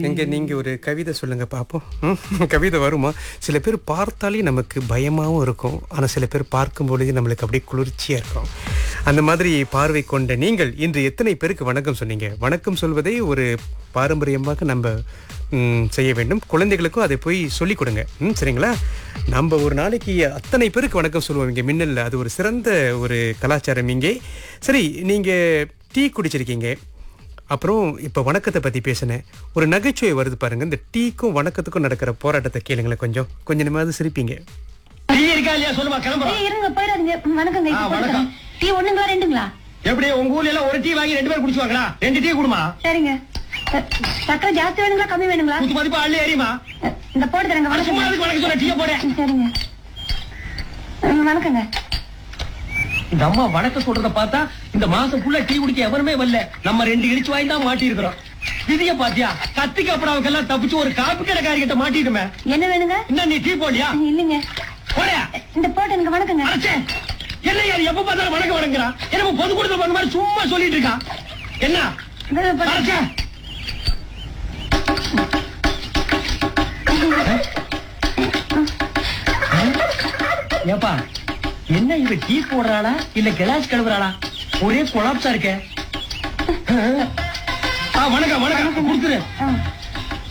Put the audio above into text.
எங்க நீங்க ஒரு கவிதை சொல்லுங்க பாப்போம் ம், கவிதை வருமா சில பேர் பார்த்தாலே நமக்கு பயமாவும் இருக்கும் ஆனா சில பேர் பார்க்கும் பொழுது நம்மளுக்கு அப்படியே குளிர்ச்சியா இருக்கும் அந்த மாதிரி பார்வை கொண்ட நீங்கள் இன்று எத்தனை பேருக்கு வணக்கம் சொன்னீங்க வணக்கம் சொல்வதை ஒரு பாரம்பரியமாக நம்ம ம், செய்ய வேண்டும் குழந்தைகளுக்கும் அதை போய் சொல்லிக் கொடுங்க ம், சரிங்களா நம்ம ஒரு நாளைக்கு அத்தனை பேருக்கு வணக்கம் சொல்லுவோம் இங்கே மின்னல்ல அது ஒரு சிறந்த ஒரு கலாச்சாரம் இங்கே சரி நீங்க டீ குடிச்சிருக்கீங்க அப்புறம் இப்போ வணக்கத்தை பற்றி பேசினேன் ஒரு நகைச்சுவை வருது பாருங்க இந்த டீக்கும் வணக்கத்துக்கும் நடக்கிற போராட்டத்தை கேளுங்களேன் கொஞ்சம் கொஞ்சம் நிமிடம் சிரிப்பீங்க டீ இருக்கா இல்லையா சொல்லுமா கிளம்புறோம் ஏய், இருங்க போயிடாதீங்க வணக்கங்க ஆ, இப்ப வணக்கம். போட்டுக்கிறேன். டீ ஒண்ணுங்களா ரெண்டுங்களா எப்படி உங்க ஊர்ல எல்லாம் ஒரு டீ வாங்கி ரெண்டு பேரும் குடிச்சுவாங்களா ரெண்டு டீ குடுமா சரிங்க அ, சக்கரை ஜாஸ்தி வேணுங்களா கம்மி வேணுங்களா குத்து மதிப்பா அள்ளி ஏறியுமா அ, இந்த போட்டு தரேங்க அட, சும்மா வணக்கங்க அதுக்கு வணக்கம் சொல்ல டீய போட ம், சரிங்க ம், வணக்கங்க இந்த அம்மா வணக்கம் சொல்றத பார்த்தா இந்த மாசம் ஃபுல்லா டீ குடிக்க எவருமே வரல நம்ம ரெண்டு இடிச்சு வாங்கி தான் மாட்டி இருக்கிறோம் விதிய பாத்தியா கத்திக்கு அப்புறம் எல்லாம் தப்பிச்சு ஒரு காப்பி கடைக்காரி கிட்ட மாட்டிட்டுமே என்ன வேணுங்க என்ன நீ டீ போடியா ம், இல்லைங்க போடியா இந்த போட்டு எனக்கு வணக்கங்க அரைச்சே என்ன யார் எப்ப பார்த்தாலும் வணக்கம் வணங்குறான் என்ன பொது கொடுத்த பண்ண மாதிரி சும்மா சொல்லிட்டு இருக்கான் என்ன இந்த போட்டு- அரைச்சே ஏப்பா என்ன இவ டீ போடுறாளா இல்ல கிளாஸ் கழுவுறாளா ஒரே கொலாப்ஸா இருக்க ஆ, வணக்கம் வணக்கம் கொடுத்துரு ஆ,